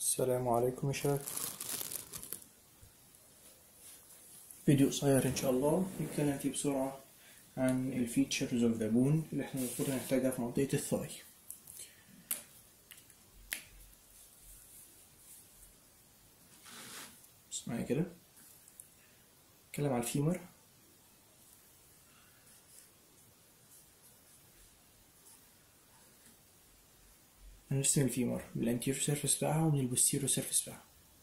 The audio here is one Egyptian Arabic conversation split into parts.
السلام عليكم يا شباب فيديو قصير ان شاء الله نتكلم فيه بسرعة عن الفيتشرز اوف ذا بون اللي احنا المفروض هنحتاجها في منطقة الثاي بص معايا كده نتكلم على الفيمر هنرسم الفيمر من الانتيريور سيرفيس بتاعها ومن البوستيريور سيرفيس بتاعها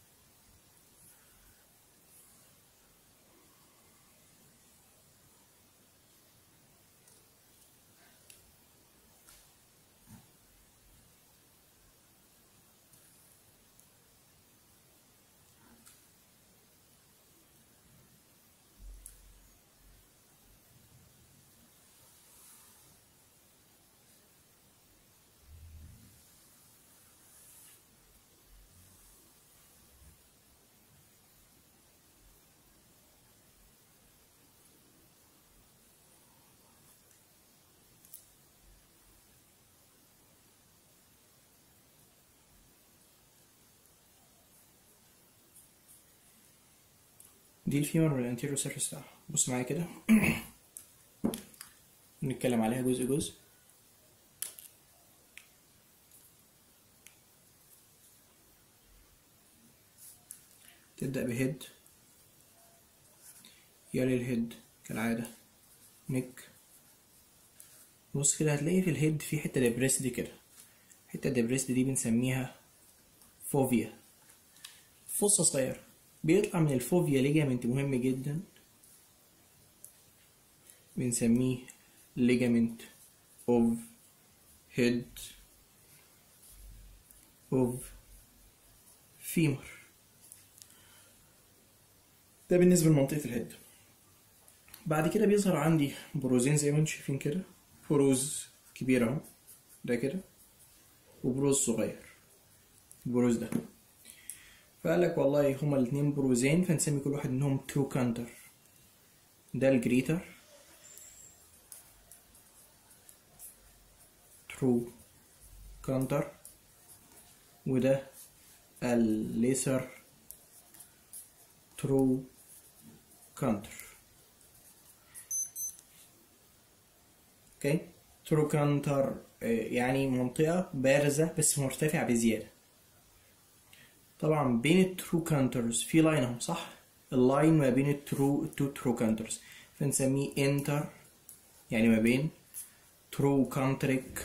دي الفيمر من الانتيريور سيرفيس بتاعها بص معايا كده نتكلم عليها جزء جزء تبدأ بهيد يلي الهيد كالعادة نك بص كده هتلاقي في الهيد في حتة ديبريسد كده الحتة ديبريسد دي بنسميها فوفيا فصة صغيرة بيطلع من الفوفيا ليجامنت مهم جدا بنسميه ليجامنت اوف هيد اوف فيمر ده بالنسبة لمنطقة الهيد بعد كده بيظهر عندي بروزين زي ما انتم شايفين كده بروز كبير اهو ده كده وبروز صغير البروز ده فقال لك والله هما الاتنين بروزين فنسمي كل واحد منهم ترو كانتر ده الجريتر ترو كانتر وده الليسر ترو كانتر اوكي ترو كانتر يعني منطقة بارزة بس مرتفعة بزيادة طبعا بين الترو كانترز في لاين اهو صح اللاين ما بين الترو التو ترو كانترز فنسميه انتر يعني ما بين ترو كانتريك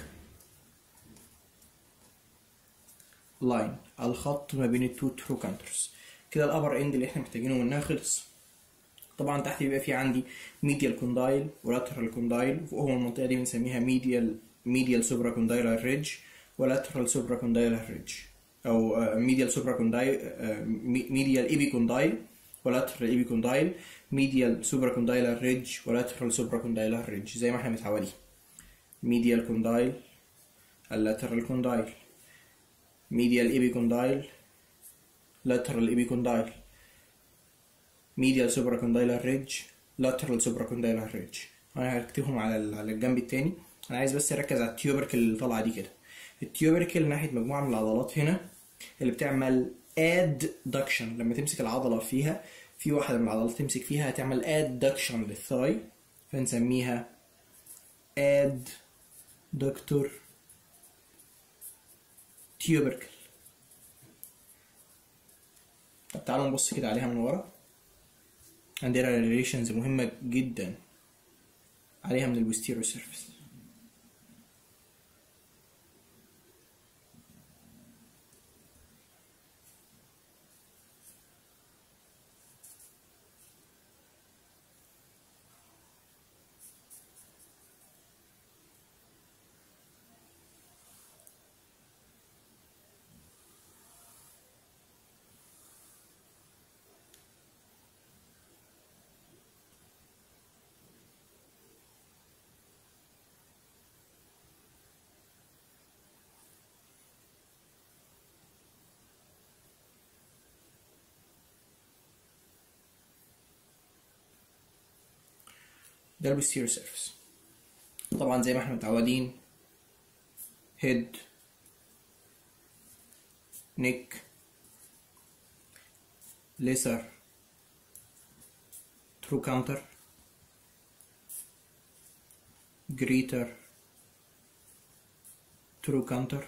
لاين الخط ما بين التو ترو كانترز كده الابر اند اللي احنا محتاجينه منها خلص طبعا تحت بيبقى في عندي ميديال كوندايل ولاترال كوندايل وفوقهم المنطقه دي بنسميها ميديال ميديال سوبرا كوندايلر ريدج ولاترال سوبرا كوندايلر ريدج او ميديال سوبرا كوندايل ميديال ايبي كوندايل ولاترال ايبي كوندايل ميديال سوبرا كوندايلر ريدج ولاترال سوبرا كوندايلر ريدج زي ما احنا متعودين ميديال كوندايل اللاترال كوندايل ميديال ايبي كوندايل lateral epicondyle medial supracondylar ridge lateral supracondylar ridge انا هكتبهم على على الجنب التاني انا عايز بس اركز على التيوبركل اللي طالعه دي كده التيوبركل ناحيه مجموعه من العضلات هنا اللي بتعمل adduction لما تمسك العضله فيها في واحده من العضلات تمسك فيها هتعمل adduction للثاي فنسميها adductor tubercle طب تعالوا نبص كده عليها من ورا عندنا ريليشنز مهمة جدا عليها من البوستيريور سيرفيس ده البوستيريور سيرفيس طبعا زي ما احنا متعودين هيد نيك lesser trochanter greater trochanter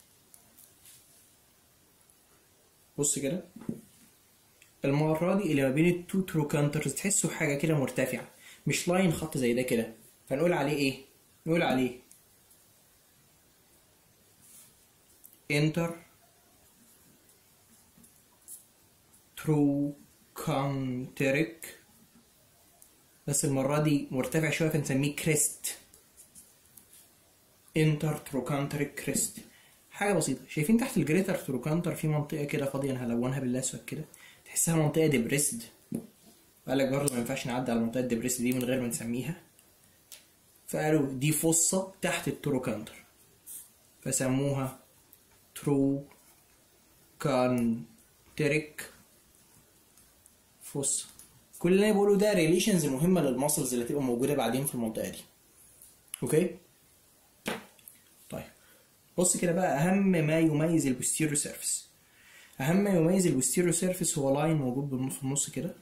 بص كده المرة دي اللي ما بين التو تروكانترز تحسوا حاجة كده مرتفعة مش لاين خط زي ده كده فنقول عليه ايه؟ نقول عليه انتر تروكانتريك بس المرة دي مرتفع شوية فنسميه كريست انتر تروكانتريك كريست حاجة بسيطة شايفين تحت الجريتر تروكانتر في منطقة كده فاضية انا هلونها بالاسود كده تحسها منطقة ديبريسد قالك برضه ما ينفعش نعدي على المنطقة الديبريسد دي من غير ما نسميها فقالوا دي فصة تحت التروكانتر فسموها ترو كانتريك فصة كل اللي انا بقوله ده ريليشنز مهمة للماسلز اللي هتبقى موجودة بعدين في المنطقة دي اوكي طيب بص كده بقى اهم ما يميز البوستيريو سيرفيس اهم ما يميز البوستيريو سيرفيس هو لاين موجود في النص كده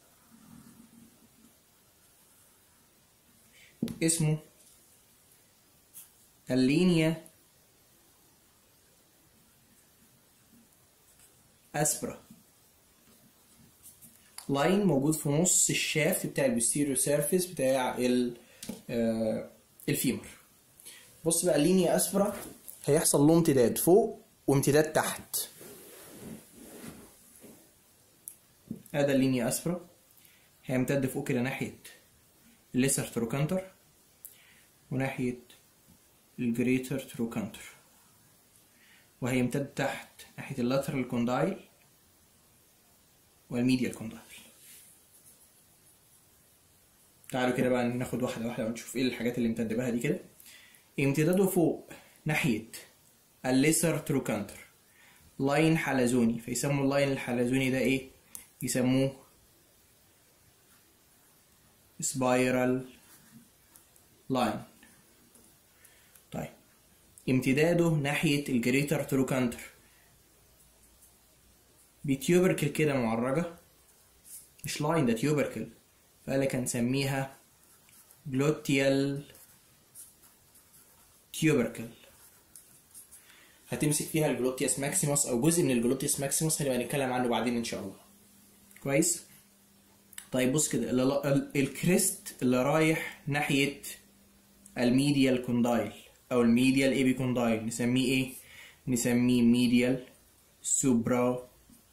اسمه اللينيا اسبرا لاين موجود في نص الشافت بتاع البوستيريو سيرفيس بتاع ال آه الفيمر بص بقى اللينيا اسبرا هيحصل له امتداد فوق وامتداد تحت هذا اللينيا اسبرا هيمتد فوق كده ناحية الليسر تروكانتر وناحية الجريتر تروكانتر وهيمتد تحت ناحية اللاترال كوندايل والميديال كوندايل تعالوا كده بقى ناخد واحدة واحدة ونشوف ايه الحاجات اللي امتد بها دي كده امتداده فوق ناحية الليسر تروكانتر لاين حلزوني فيسموا اللاين الحلزوني ده ايه يسموه سبايرال لاين طيب امتداده ناحية الجريتر تروكانتر بتيوبركل كده معرجة مش لاين ده تيوبركل فقالك هنسميها جلوتيال تيوبركل هتمسك فيها الجلوتيوس ماكسيموس او جزء من الجلوتيوس ماكسيموس هنبقى نتكلم عنه بعدين ان شاء الله كويس طيب بص كده الكريست اللي رايح ناحية الميديال كوندايل او الميديال ايبي كوندايل نسميه ايه نسميه ميديال سوبرا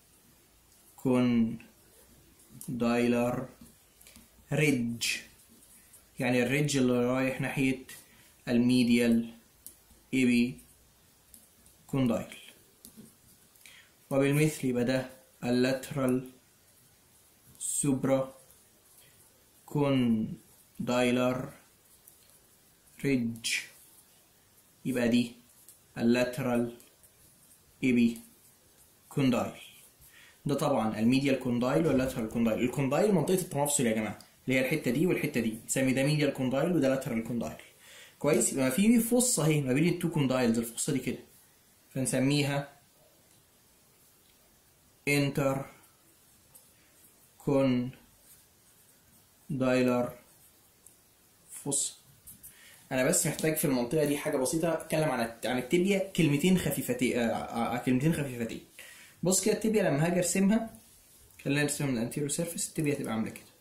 كوندايلر ريدج يعني الريدج اللي رايح ناحية الميديال ايبي كوندايل وبالمثل يبقى ده اللاترال سوبرا كوندايلر ريدج يبقى دي اللاترال ايبي كوندايل ده طبعا الميديال كوندايل واللاترال كوندايل الكوندايل منطقة التمفصل يا جماعة اللي هي الحتة دي والحتة دي نسمي ده ميديال كوندايل وده لاترال كوندايل كويس يبقى في فصة اهي ما بين التو كوندايلز الفصة دي كده فنسميها انتر كون دايلر فص انا بس محتاج في المنطقه دي حاجه بسيطه اتكلم عن عن التibia كلمتين خفيفتين آه كلمتين خفيفتين بص كده التibia لما هاجي ارسمها خلينا نرسمها من الانتيرو سيرفيس التibia هتبقى عامله كده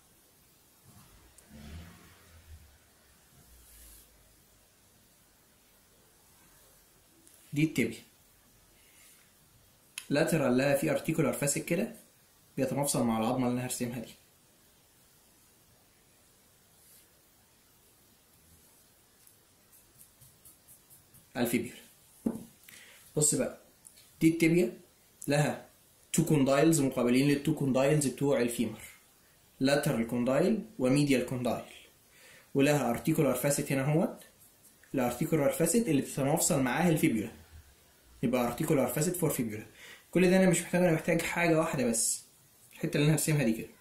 دي التibia لاترال لها في ارتيكولار فاسك كده بيتمفصل مع العظمه اللي انا هرسمها دي الفيبير بص بقى دي التibia لها تو كوندايلز مقابلين للتو كوندايلز بتوع الفيمر لاترال كوندايل وميديال كوندايل ولها ارتيكولار فاسيت هنا اهوت الارتيكولار فاسيت اللي بتتمفصل معاها الفيبيولا يبقى ارتيكولار فاسيت فور فيبيولا كل ده انا مش محتاج انا محتاج حاجه واحده بس الحته اللي انا هرسمها دي كده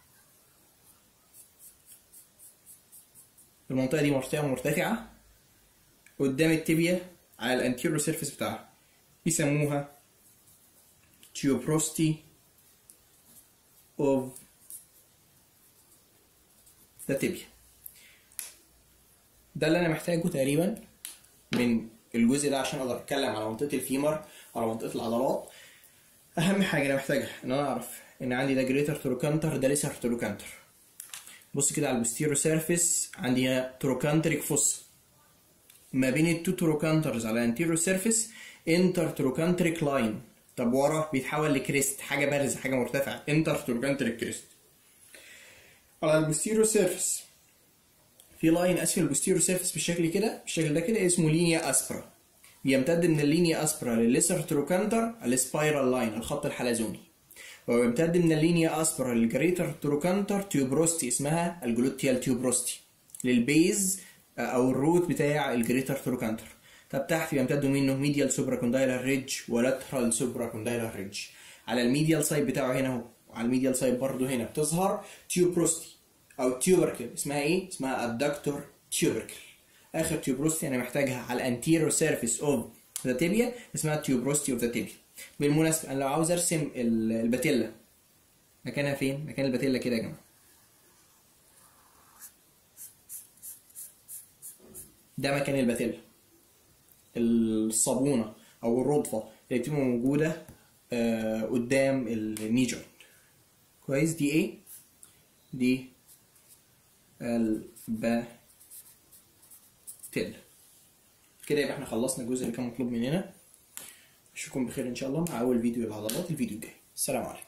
المنطقه دي منطقه مرتفعه قدام التibia على الانتيرو سيرفيس بتاعها يسموها تيوبروستي of the tibia ده اللي انا محتاجه تقريبا من الجزء ده عشان اقدر اتكلم على منطقه الفيمر على منطقه العضلات اهم حاجه انا محتاجها ان انا اعرف ان عندي ده جريتر تروكانتر ده ليسر تروكانتر بص كده على البوستيرو سيرفيس عندي هنا تروكانتريك فوس ما بين التو تروكانترز على الانتيرو سيرفيس انتر تروكانتريك لاين طب ورا بيتحول لكريست حاجه بارزه حاجه مرتفعه انتر تروكانتريك كريست على البوستيرو سيرفيس في لاين اسفل البوستيرو سيرفيس بالشكل كده بالشكل ده كده اسمه لينيا اسبرا بيمتد من اللينيا اسبرا لليسر تروكانتر السبايرال لاين الخط الحلزوني ويمتد من اللينيا اسبرا للجريتر تروكانتر تيوبروستي اسمها الجلوتيال تيوبروستي للبيز او الروت بتاع الجريتر تروكانتر طب تحت بيمتدوا منه ميديال سوبرا كوندايلر ريدج ولاترال سوبرا كوندايلر ريدج على الميديال سايد بتاعه هنا اهو وعلى الميديال سايد برضه هنا بتظهر تيوبروستي او تيوبركل اسمها ايه اسمها الدكتور تيوبركل اخر تيوبروستي انا محتاجها على الانتيريور سيرفيس اوف ذا تيبيا اسمها تيوبروستي اوف ذا تيبيا بالمناسبه انا لو عاوز ارسم الباتيلا مكانها فين مكان الباتيلا كده يا جماعه ده مكان الباتيلا الصابونه او الرضفه اللي بتبقى موجوده آه قدام الني جوينت كويس دي ايه دي الباتيلا كده يبقى احنا خلصنا الجزء اللي كان مطلوب مننا اشوفكم بخير ان شاء الله مع اول فيديو للعضلات الفيديو الجاي السلام عليكم